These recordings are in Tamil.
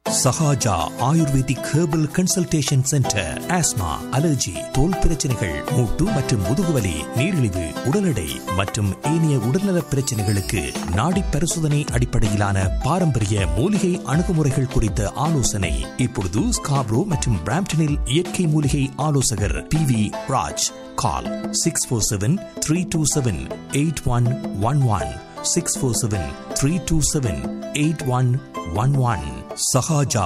Sahaja ayurvedic herbal consultation centre asthma allergy தோல் பிரச்சனைகள் மூட்டு மற்றும் முதுகுவலி நீரிழிவு உடல் எடை மற்றும் ஏனைய உடல்நலப் பிரச்சனைகளுக்கு நாடி பரிசோதனை அடிப்படையிலான பாரம்பரிய மூலிகை அணுகுமுறைகள் குறித்த ஆலோசனை இப்பொழுது ஸ்காப்ரோ மற்றும் பிராம்டனில் இயற்கை மூலிகை ஆலோசகர் B V Raj call six four seven three two seven eight one one one six four seven three two seven eight one one one Sahaja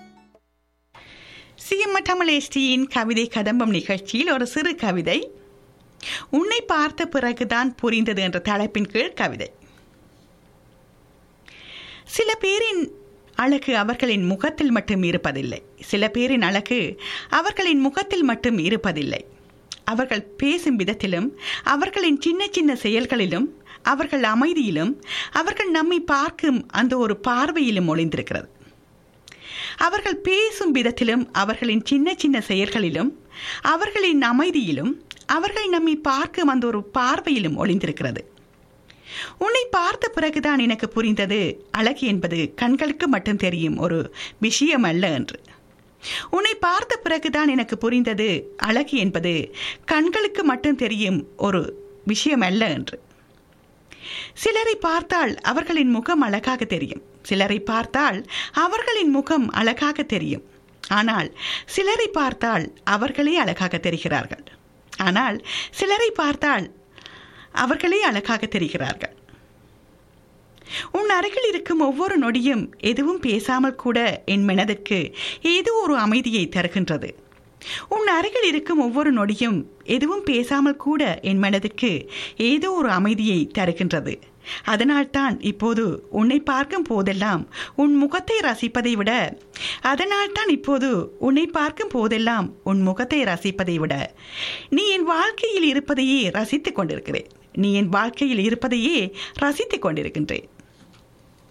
CM தமிழேஷ்டியின் கவிதை கதம்பம் நிகழ்ச்சியில் ஒரு சிறு கவிதை உன்னை பார்த்த பிறகுதான் புரிந்தது என்ற தலைப்பின் கீழ் கவிதை சில பேரின் அழகு அவர்களின் முகத்தில் மட்டும் இருப்பதில்லை சில பேரின் அழகு அவர்களின் முகத்தில் மட்டும் இருப்பதில்லை அவர்கள் பேசும் விதத்திலும் அவர்களின் சின்ன சின்ன செயல்களிலும் அவர்கள் அமைதியிலும் அவர்கள் நம்மை பார்க்கும் அந்த ஒரு பார்வையிலும் ஒளிந்திருக்கிறது அவர்கள் பேசும் விதத்திலும் அவர்களின் சின்ன சின்ன செயல்களிலும் அவர்களின் அமைதியிலும் அவர்கள் நம்மை பார்க்கும் அந்த ஒரு பார்வையிலும் ஒளிந்திருக்கிறது உன்னை பார்த்த பிறகுதான் எனக்கு புரிந்தது அழகு என்பது கண்களுக்கு மட்டும் தெரியும் ஒரு விஷயம் அல்ல என்று உன்னை பார்த்த பிறகுதான் எனக்கு புரிந்தது அழகு என்பது கண்களுக்கு மட்டும் தெரியும் ஒரு விஷயம் அல்ல என்று சிலரை பார்த்தால் அவர்களின் முகம் அழகாக தெரியும் சிலரை பார்த்தால் அவர்களின் முகம் அழகாக தெரியும் ஆனால் சிலரை பார்த்தால் அவர்களே அழகாக தெரிகிறார்கள் ஆனால் சிலரை பார்த்தால் அவர்களே அழகாக தெரிகிறார்கள் உன் அருகில் இருக்கும் ஒவ்வொரு நொடியும் எதுவும் பேசாமல் கூட என் மனதிற்கு ஏதோ ஒரு அமைதியை தருகின்றது உன் அருகில் இருக்கும் ஒவ்வொரு நொடியும் எதுவும் பேசாமல் கூட என் மனதிற்கு ஏதோ ஒரு அமைதியை தருகின்றது அதனால்தான் இப்போது உன்னை பார்க்கும் போதெல்லாம் உன் முகத்தை ரசிப்பதை விட அதனால்தான் இப்போது உன்னை பார்க்கும் போதெல்லாம் உன் முகத்தை ரசிப்பதை விட நீ என் வாழ்க்கையில் இருப்பதையே ரசித்துக் கொண்டிருக்கிறேன் நீ என் வாழ்க்கையில் இருப்பதையே ரசித்துக் கொண்டிருக்கின்றேன்